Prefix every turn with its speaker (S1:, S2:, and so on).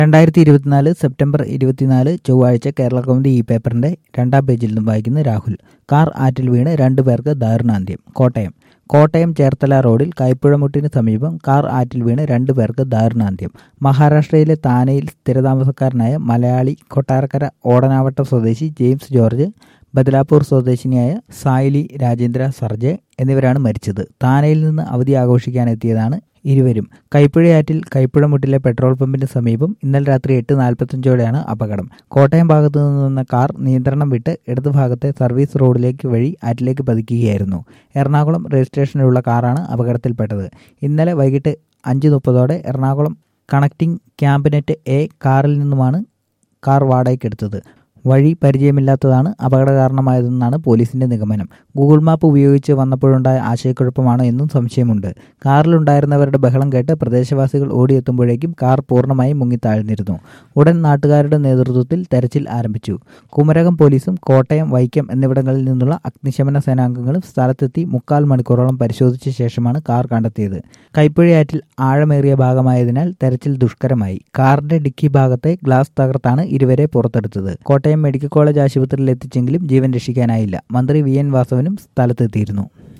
S1: രണ്ടായിരത്തി ഇരുപത്തിനാല് സെപ്റ്റംബർ ഇരുപത്തിനാല് ചൊവ്വാഴ്ച കേരള കൗമുദി ഈ പേപ്പറിന്റെ രണ്ടാം പേജിൽ നിന്നും വായിക്കുന്ന രാഹുൽ കാർ ആറ്റിൽ വീണ് രണ്ടുപേർക്ക് ദാരുണാന്ത്യം കോട്ടയം കോട്ടയം ചേർത്തല റോഡിൽ കൈപ്പുഴമുട്ടിന് സമീപം കാർ ആറ്റിൽ വീണ് രണ്ടുപേർക്ക് ദാരുണാന്ത്യം മഹാരാഷ്ട്രയിലെ താനയിൽ സ്ഥിരതാമസക്കാരനായ മലയാളി കൊട്ടാരക്കര ഓടനാവട്ടം സ്വദേശി ജെയിംസ് ജോർജ് ബദലാപൂർ സ്വദേശിനിയായ സായിലി രാജേന്ദ്ര സർജെ എന്നിവരാണ് മരിച്ചത് താനയിൽ നിന്ന് അവധി ആഘോഷിക്കാനെത്തിയതാണ് ഇരുവരും കൈപ്പുഴയാറ്റിൽ കൈപ്പുഴമുട്ടിലെ പെട്രോൾ പമ്പിന് സമീപം ഇന്നലെ രാത്രി എട്ട് നാൽപ്പത്തഞ്ചോടെയാണ് അപകടം കോട്ടയം ഭാഗത്തു നിന്ന് നിന്ന കാർ നിയന്ത്രണം വിട്ട് ഇടതുഭാഗത്തെ സർവീസ് റോഡിലേക്ക് വഴി ആറ്റിലേക്ക് പതിക്കുകയായിരുന്നു എറണാകുളം രജിസ്ട്രേഷനിലുള്ള കാറാണ് അപകടത്തിൽപ്പെട്ടത് ഇന്നലെ വൈകിട്ട് അഞ്ച് മുപ്പതോടെ എറണാകുളം കണക്റ്റിംഗ് ക്യാമ്പിനെറ്റ് എ കാറിൽ നിന്നുമാണ് കാർ വാടകയ്ക്കെടുത്തത് വഴി പരിചയമില്ലാത്തതാണ് അപകട കാരണമായതെന്നാണ് പോലീസിന്റെ നിഗമനം ഗൂഗിൾ മാപ്പ് ഉപയോഗിച്ച് വന്നപ്പോഴുണ്ടായ ആശയക്കുഴപ്പമാണോ എന്നും സംശയമുണ്ട് കാറിലുണ്ടായിരുന്നവരുടെ ബഹളം കേട്ട് പ്രദേശവാസികൾ ഓടിയെത്തുമ്പോഴേക്കും കാർ പൂർണ്ണമായും മുങ്ങിത്താഴ്ന്നിരുന്നു ഉടൻ നാട്ടുകാരുടെ നേതൃത്വത്തിൽ തെരച്ചിൽ ആരംഭിച്ചു കുമരകം പോലീസും കോട്ടയം വൈക്കം എന്നിവിടങ്ങളിൽ നിന്നുള്ള അഗ്നിശമന സേനാംഗങ്ങളും സ്ഥലത്തെത്തി മുക്കാൽ മണിക്കൂറോളം പരിശോധിച്ച ശേഷമാണ് കാർ കണ്ടെത്തിയത് കൈപ്പുഴയാറ്റിൽ ആഴമേറിയ ഭാഗമായതിനാൽ തെരച്ചിൽ ദുഷ്കരമായി കാറിന്റെ ഡിക്കി ഭാഗത്തെ ഗ്ലാസ് തകർത്താണ് ഇരുവരെ പുറത്തെടുത്തത് കോട്ടയം മെഡിക്കൽ കോളേജ് ആശുപത്രിയിൽ എത്തിച്ചെങ്കിലും ജീവൻ രക്ഷിക്കാനായില്ല മന്ത്രി വി എൻ വാസവനും സ്ഥലത്തെത്തിയിരുന്നു